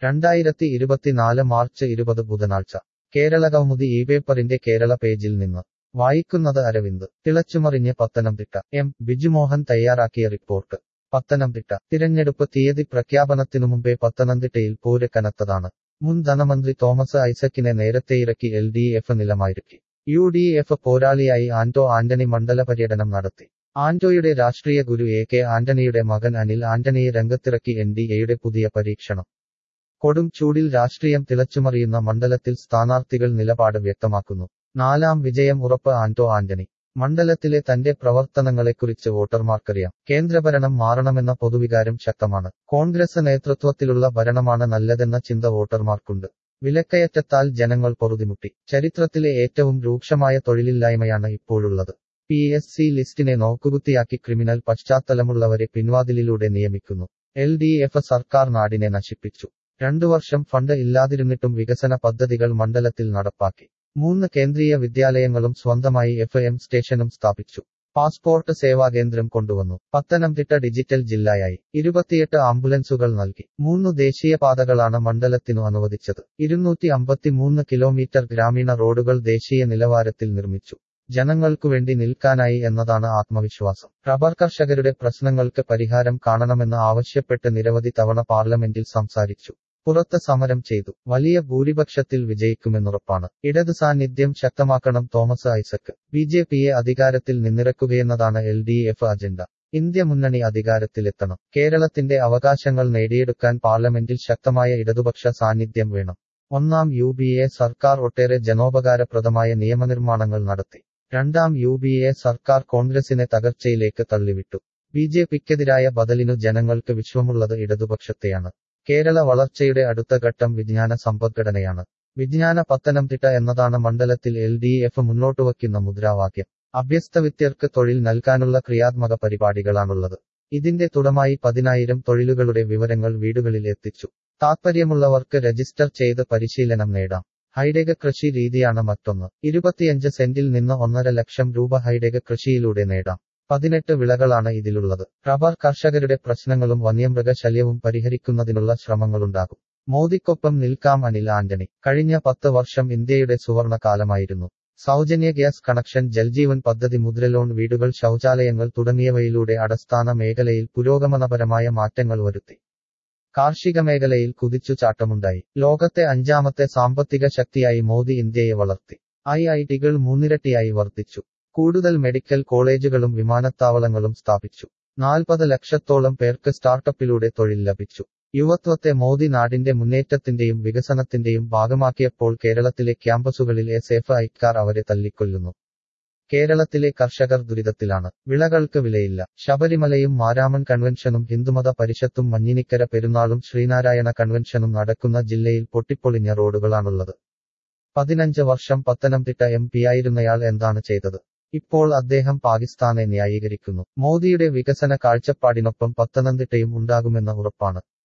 രണ്ടായിരത്തി ഇരുപത്തിനാല് മാർച്ച് ഇരുപത് ബുധനാഴ്ച കേരള കൗമുദി ഈ പേപ്പറിന്റെ കേരള പേജിൽ നിന്ന് വായിക്കുന്നത് അരവിന്ദ് തിളച്ചുമറിഞ്ഞ് പത്തനംതിട്ട എം ബിജുമോഹൻ തയ്യാറാക്കിയ റിപ്പോർട്ട് പത്തനംതിട്ട തിരഞ്ഞെടുപ്പ് തീയതി പ്രഖ്യാപനത്തിനു മുമ്പേ പത്തനംതിട്ടയിൽ പോര് കനത്തതാണ് മുൻ ധനമന്ത്രി തോമസ് ഐസക്കിനെ നേരത്തെയിറക്കി എൽ ഡി എഫ് നിലമായിരുക്കി യു ഡി എഫ് പോരാളിയായി ആന്റോ ആന്റണി മണ്ഡല പര്യടനം നടത്തി ആന്റോയുടെ രാഷ്ട്രീയ ഗുരു എ കെ ആന്റണിയുടെ മകൻ അനിൽ ആന്റണിയെ രംഗത്തിറക്കി എൻ ഡി എയുടെ പുതിയ പരീക്ഷണം കൊടും ചൂടിൽ രാഷ്ട്രീയം തിളച്ചുമറിയുന്ന മണ്ഡലത്തിൽ സ്ഥാനാർത്ഥികൾ നിലപാട് വ്യക്തമാക്കുന്നു നാലാം വിജയം ഉറപ്പ് ആന്റോ ആന്റണി മണ്ഡലത്തിലെ തന്റെ പ്രവർത്തനങ്ങളെക്കുറിച്ച് വോട്ടർമാർക്കറിയാം കേന്ദ്രഭരണം മാറണമെന്ന പൊതുവികാരം ശക്തമാണ് കോൺഗ്രസ് നേതൃത്വത്തിലുള്ള ഭരണമാണ് നല്ലതെന്ന ചിന്ത വോട്ടർമാർക്കുണ്ട് വിലക്കയറ്റത്താൽ ജനങ്ങൾ പൊറുതിമുട്ടി ചരിത്രത്തിലെ ഏറ്റവും രൂക്ഷമായ തൊഴിലില്ലായ്മയാണ് ഇപ്പോഴുള്ളത് പി എസ് സി ലിസ്റ്റിനെ നോക്കുകുത്തിയാക്കി ക്രിമിനൽ പശ്ചാത്തലമുള്ളവരെ പിൻവാതിലിലൂടെ നിയമിക്കുന്നു എൽ ഡി എഫ് സർക്കാർ നാടിനെ നശിപ്പിച്ചു രണ്ടു വർഷം ഫണ്ട് ഇല്ലാതിരുന്നിട്ടും വികസന പദ്ധതികൾ മണ്ഡലത്തിൽ നടപ്പാക്കി മൂന്ന് കേന്ദ്രീയ വിദ്യാലയങ്ങളും സ്വന്തമായി എഫ് എം സ്റ്റേഷനും സ്ഥാപിച്ചു പാസ്പോർട്ട് സേവാകേന്ദ്രം കൊണ്ടുവന്നു പത്തനംതിട്ട ഡിജിറ്റൽ ജില്ലയായി ഇരുപത്തിയെട്ട് ആംബുലൻസുകൾ നൽകി മൂന്ന് ദേശീയപാതകളാണ് മണ്ഡലത്തിനു അനുവദിച്ചത് ഇരുന്നൂറ്റി അമ്പത്തിമൂന്ന് കിലോമീറ്റർ ഗ്രാമീണ റോഡുകൾ ദേശീയ നിലവാരത്തിൽ നിർമ്മിച്ചു ജനങ്ങൾക്കുവേണ്ടി നിൽക്കാനായി എന്നതാണ് ആത്മവിശ്വാസം റബ്ബർ കർഷകരുടെ പ്രശ്നങ്ങൾക്ക് പരിഹാരം കാണണമെന്ന് ആവശ്യപ്പെട്ട് നിരവധി തവണ പാർലമെന്റിൽ സംസാരിച്ചു പുറത്ത് സമരം ചെയ്തു വലിയ ഭൂരിപക്ഷത്തിൽ വിജയിക്കുമെന്നുറപ്പാണ് ഇടത് സാന്നിധ്യം ശക്തമാക്കണം തോമസ് ഐസക് ബി ജെ പിയെ അധികാരത്തിൽ നിന്നിറക്കുകയെന്നതാണ് L D F agenda India മുന്നണി അധികാരത്തിലെത്തണം കേരളത്തിന്റെ അവകാശങ്ങൾ നേടിയെടുക്കാൻ പാർലമെന്റിൽ ശക്തമായ ഇടതുപക്ഷ സാന്നിധ്യം വേണം ഒന്നാം യു ബി എ സർക്കാർ ഒട്ടേറെ ജനോപകാരപ്രദമായ നിയമനിർമ്മാണങ്ങൾ നടത്തി രണ്ടാം യു ബി എ സർക്കാർ കോൺഗ്രസിനെ തകർച്ചയിലേക്ക് തള്ളിവിട്ടു ബി ജെ പിക്കെതിരായ ബദലിനു ജനങ്ങൾക്ക് വിശ്വമുള്ളത് ഇടതുപക്ഷത്തെയാണ് കേരള വളർച്ചയുടെ അടുത്ത ഘട്ടം വിജ്ഞാന സമ്പദ്ഘടനയാണ് വിജ്ഞാന പത്തനംതിട്ട എന്നതാണ് മണ്ഡലത്തിൽ എൽ ഡി എഫ് മുന്നോട്ടുവയ്ക്കുന്ന മുദ്രാവാക്യം അഭ്യസ്തവിദ്യർക്ക് തൊഴിൽ നൽകാനുള്ള ക്രിയാത്മക പരിപാടികളാണുള്ളത് ഇതിന്റെ തുടമായി പതിനായിരം തൊഴിലുകളുടെ വിവരങ്ങൾ വീടുകളിൽ എത്തിച്ചു താത്പര്യമുള്ളവർക്ക് രജിസ്റ്റർ ചെയ്ത് പരിശീലനം നേടാം ഹൈടെക കൃഷി രീതിയാണ് മറ്റൊന്ന് ഇരുപത്തിയഞ്ച് സെന്റിൽ നിന്ന് ഒന്നര ലക്ഷം രൂപ ഹൈടെക കൃഷിയിലൂടെ നേടാം പതിനെട്ട് വിളകളാണ് ഇതിലുള്ളത് റബ്ബർ കർഷകരുടെ പ്രശ്നങ്ങളും വന്യമൃഗശല്യവും പരിഹരിക്കുന്നതിനുള്ള ശ്രമങ്ങളുണ്ടാകും മോദിക്കൊപ്പം നിൽക്കാം അനിൽ ആന്റണി കഴിഞ്ഞ പത്ത് വർഷം ഇന്ത്യയുടെ സുവർണ കാലമായിരുന്നു സൗജന്യ ഗ്യാസ് കണക്ഷൻ ജൽജീവൻ പദ്ധതി മുദ്രലോൺ വീടുകൾ ശൗചാലയങ്ങൾ തുടങ്ങിയവയിലൂടെ അടിസ്ഥാന മേഖലയിൽ പുരോഗമനപരമായ മാറ്റങ്ങൾ വരുത്തി കാർഷിക മേഖലയിൽ കുതിച്ചുചാട്ടമുണ്ടായി ലോകത്തെ അഞ്ചാമത്തെ സാമ്പത്തിക ശക്തിയായി മോദി ഇന്ത്യയെ വളർത്തി ഐ ഐ ടികൾ മൂന്നിരട്ടിയായി വർദ്ധിച്ചു കൂടുതൽ മെഡിക്കൽ കോളേജുകളും വിമാനത്താവളങ്ങളും സ്ഥാപിച്ചു നാൽപ്പത് ലക്ഷത്തോളം പേർക്ക് സ്റ്റാർട്ടപ്പിലൂടെ തൊഴിൽ ലഭിച്ചു യുവത്വത്തെ മോദി നാടിന്റെ മുന്നേറ്റത്തിന്റെയും വികസനത്തിന്റെയും ഭാഗമാക്കിയപ്പോൾ കേരളത്തിലെ ക്യാമ്പസുകളിൽ എസ് എഫ് ഐക്കാർ അവരെ തല്ലിക്കൊല്ലുന്നു കേരളത്തിലെ കർഷകർ ദുരിതത്തിലാണ് വിളകൾക്ക് വിലയില്ല ശബരിമലയും മാരാമൻ കൺവെൻഷനും ഹിന്ദുമത പരിഷത്തും മഞ്ഞിനിക്കര പെരുന്നാളും ശ്രീനാരായണ കൺവെൻഷനും നടക്കുന്ന ജില്ലയിൽ പൊട്ടിപ്പൊളിഞ്ഞ റോഡുകളാണുള്ളത് പതിനഞ്ച് വർഷം പത്തനംതിട്ട എം പിയായിരുന്നയാൾ എന്താണ് ചെയ്തത് ഇപ്പോൾ അദ്ദേഹം പാകിസ്ഥാനെ ന്യായീകരിക്കുന്നു മോദിയുടെ വികസന കാഴ്ചപ്പാടിനൊപ്പം പത്തനംതിട്ടയും ഉണ്ടാകുമെന്ന ഉറപ്പാണ്